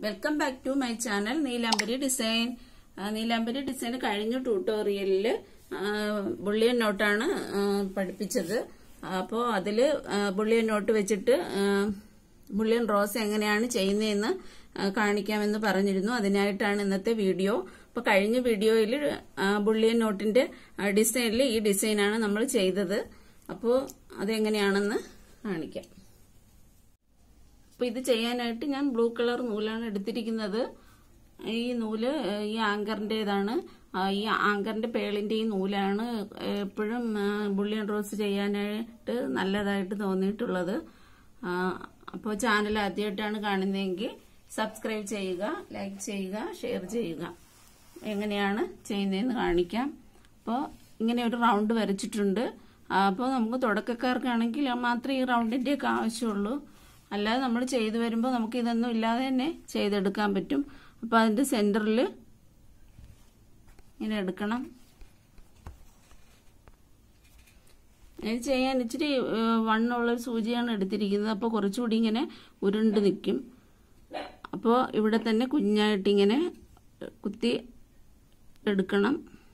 welcome back to my channel Neelambari design ആ, Neelambari design കഴിഞ്ഞ ട്യൂട്ടോറിയലിൽ ബുള്ളിയൻ നോട്ടാണ് ആ, പഠിപ്പിച്ചത് അപ്പോൾ അതിൽ ബുള്ളിയൻ നോട്ട് വെച്ചിട്ട് ആ, ബുള്ളിയൻ റോസ് എങ്ങനെയാണ് ചെയ്യുന്നതെന്ന് ആ, കാണിക്കാമെന്ന് പറഞ്ഞിരുന്നു അതിനായിട്ടാണ് ഇന്നത്തെ വീഡിയോ അപ്പോൾ കഴിഞ്ഞ വീഡിയോയിൽ ബുള്ളിയൻ നോട്ടിന്റെ ഡിസൈനിൽ ഈ ഡിസൈനാണ് നമ്മൾ ചെയ്തത് അപ്പോൾ അതെങ്ങനെയാണെന്ന് കാണിക്കാം അപ്പൊ ഇത് ചെയ്യാനായിട്ട് ഞാൻ ബ്ലൂ കളർ നൂലാണ് എടുത്തിരിക്കുന്നത് ഈ നൂല് ഏഹ്, ഈ ആങ്കറിൻ്റെതാണ് ഈ ആങ്കറിന്റെ പേളിന്റെ ഈ നൂലാണ് എപ്പോഴും ബുള്ളിയൻ റോസ് ചെയ്യാനായിട്ട് നല്ലതായിട്ട് തോന്നിയിട്ടുള്ളത് അപ്പോൾ ചാനൽ ആദ്യമായിട്ടാണ് കാണുന്നതെങ്കിൽ സബ്സ്ക്രൈബ് ചെയ്യുക ലൈക്ക് ചെയ്യുക ഷെയർ ചെയ്യുക എങ്ങനെയാണ് ചെയ്യുന്നതെന്ന് കാണിക്കാം അപ്പോൾ ഇങ്ങനെ ഒരു റൗണ്ട് വരച്ചിട്ടുണ്ട് അപ്പോൾ നമുക്ക് തുടക്കക്കാർക്കാണെങ്കിൽ മാത്രമേ ഈ റൗണ്ടിൻ്റെ ഒക്കെ ആവശ്യമുള്ളൂ അല്ലാതെ നമ്മൾ ചെയ്തു വരുമ്പോൾ നമുക്ക് ഇതൊന്നും ഇല്ലാതെ തന്നെ ചെയ്തെടുക്കാൻ പറ്റും അപ്പോൾ അതിൻ്റെ സെൻറ്ററിൽ ഇങ്ങനെ എടുക്കണം ഇത് ചെയ്യാൻ ഇച്ചിരി ഏഹ്, വണ്ണമുള്ള ഒരു സൂചിയാണ് എടുത്തിരിക്കുന്നത് അപ്പോൾ കുറച്ചുകൂടി ഇങ്ങനെ ഉരുണ്ട് നിൽക്കും അപ്പോൾ ഇവിടെ തന്നെ കുഞ്ഞായിട്ടിങ്ങനെ കുത്തി എടുക്കണം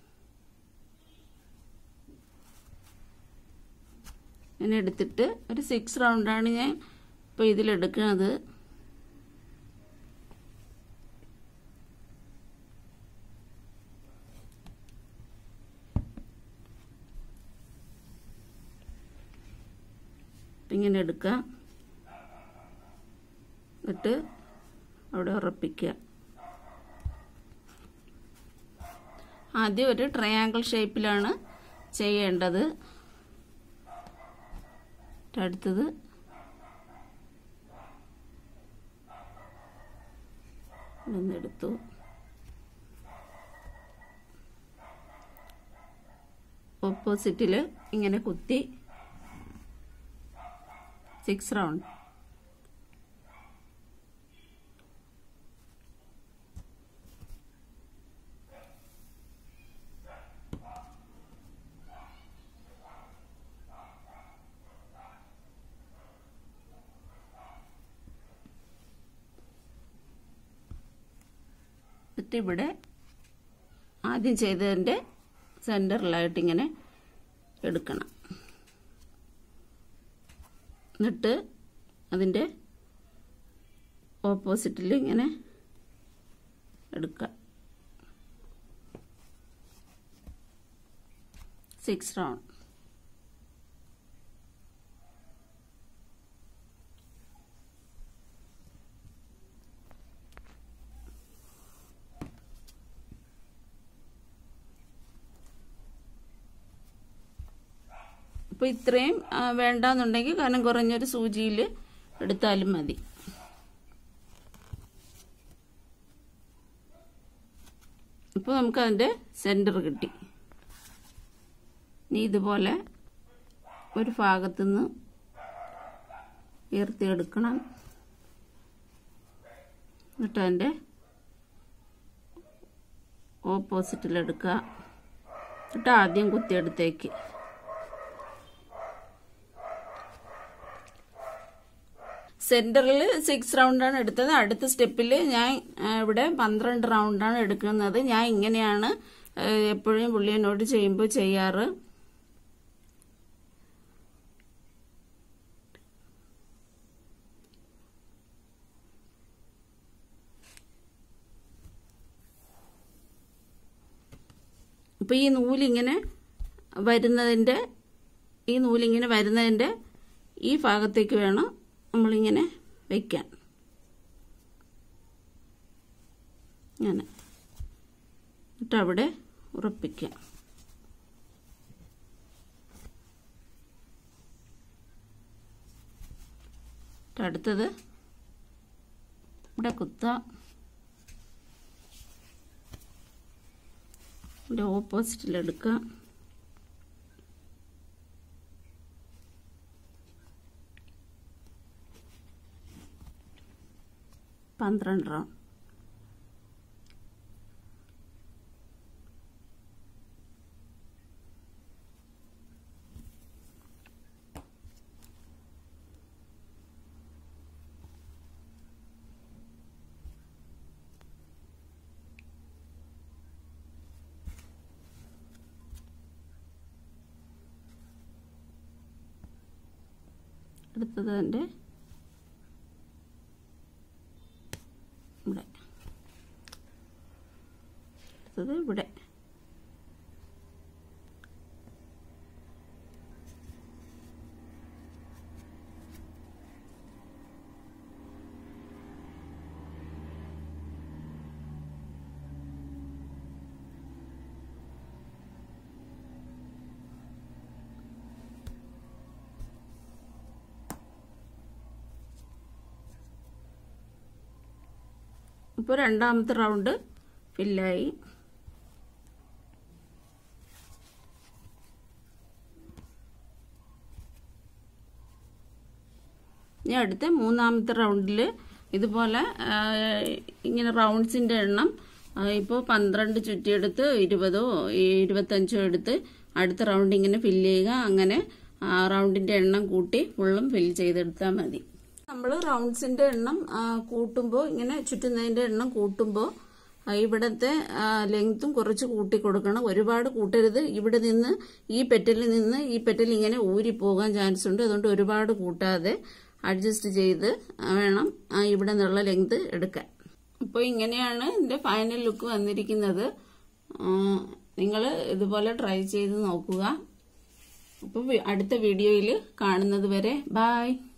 ഇങ്ങനെ എടുത്തിട്ട് ഒരു സിക്സ് റൗണ്ടാണ് ഞാൻ ഇപ്പോൾ ഇതിലെടുക്കുന്നത് ഇങ്ങനെ എടുക്കുക എന്നിട്ട് അവിടെ ഉറപ്പിക്കുക ആദ്യം ഒരു ട്രയാങ്കിൾ ഷേപ്പിലാണ് ചെയ്യേണ്ടത് അടുത്തത് ഒന്നെടുത്തു ഓപ്പോസിറ്റിൽ ഇങ്ങനെ കുത്തി സിക്സ് റൗണ്ട് എന്നിട്ട് ഇവിടെ ആദ്യം ചെയ്തതിൻ്റെ സെൻറ്ററിലായിട്ട് ഇങ്ങനെ എടുക്കണം എന്നിട്ട് അതിൻ്റെ ഓപ്പോസിറ്റിൽ ഇങ്ങനെ എടുക്കുക സിക്സ് റൗണ്ട് അപ്പോൾ ഇത്രയും ആ, വേണ്ടാന്നുണ്ടെങ്കിൽ കനം കുറഞ്ഞൊരു സൂചിയിൽ എടുത്താലും മതി ഇപ്പോൾ നമുക്ക് അതിൻ്റെ സെൻറ്റർ കിട്ടി ഇനി ഇതുപോലെ ഒരു ഭാഗത്തുനിന്ന് ഉയർത്തിയെടുക്കണം എന്നിട്ട് അതിൻ്റെ ഓപ്പോസിറ്റിലെടുക്കുക എന്നിട്ട് ആദ്യം കുത്തിയെടുത്തേക്ക് സെന്ററിൽ സിക്സ് റൗണ്ടാണ് എടുത്തത് അടുത്ത സ്റ്റെപ്പിൽ ഞാൻ ആ, ഇവിടെ പന്ത്രണ്ട് റൗണ്ടാണ് എടുക്കുന്നത് ഞാൻ ഇങ്ങനെയാണ് ആ, എപ്പോഴും പുള്ളിയനോട് ചെയ്യുമ്പോൾ ചെയ്യാറ് ഇപ്പൊ ഈ നൂലിങ്ങനെ വരുന്നതിന്റെ ഈ നൂലിങ്ങനെ വരുന്നതിന്റെ ഈ ഭാഗത്തേക്ക് വേണം നമ്മളിങ്ങനെ വയ്ക്കാൻ ഇങ്ങനെ എന്നിട്ട് അവിടെ ഉറപ്പിക്കാം എന്നിട്ട് അടുത്തത് ഇവിടെ കുത്താം ഇവിടെ ഓപ്പോസിറ്റിൽ എടുക്കാം പന്ത്രണ്ട് റൗണ്ട് അടുത്തത് എൻ്റെ ഇവിടെ അടുത്തത് ഇവിടെ ഇപ്പോൾ രണ്ടാമത്തെ റൗണ്ട് ഫില്ലായി ഇനി അടുത്ത മൂന്നാമത്തെ റൗണ്ടിൽ ഇതുപോലെ ആ, ഇങ്ങനെ റൗണ്ട്സിൻ്റെ എണ്ണം ഇപ്പോൾ പന്ത്രണ്ട് ചുറ്റിയെടുത്ത് ഇരുപതോ ഇരുപത്തഞ്ചോ എടുത്ത് അടുത്ത റൗണ്ട് ഇങ്ങനെ ഫില്ല് ചെയ്യുക അങ്ങനെ ആ റൗണ്ടിൻ്റെ എണ്ണം കൂട്ടി ഫുള്ളും ഫില്ല് ചെയ്തെടുത്താൽ മതി നമ്മൾ റൗണ്ട്സിന്റെ എണ്ണം കൂട്ടുമ്പോൾ ഇങ്ങനെ ചുറ്റുന്നതിന്റെ എണ്ണം കൂട്ടുമ്പോൾ ഇവിടത്തെ ലെങ്ത്തും കുറച്ച് കൂട്ടി കൊടുക്കണം ഒരുപാട് കൂട്ടരുത് ഇവിടെ നിന്ന് ഈ പെറ്റലിൽ നിന്ന് ഈ പെറ്റൽ ഇങ്ങനെ ഊരി പോകാൻ ചാൻസ് ഉണ്ട് അതുകൊണ്ട് ഒരുപാട് കൂട്ടാതെ അഡ്ജസ്റ്റ് ചെയ്ത് വേണം ആ, ഇവിടെ നിന്നുള്ള ലെങ്ത് എടുക്കാൻ അപ്പോൾ ഇങ്ങനെയാണ് ഇതിന്റെ ഫൈനൽ ലുക്ക് വന്നിരിക്കുന്നത് നിങ്ങൾ ഇതുപോലെ ട്രൈ ചെയ്ത് നോക്കുക അപ്പോൾ അടുത്ത വീഡിയോയിൽ കാണുന്നത് വരെ ബായ്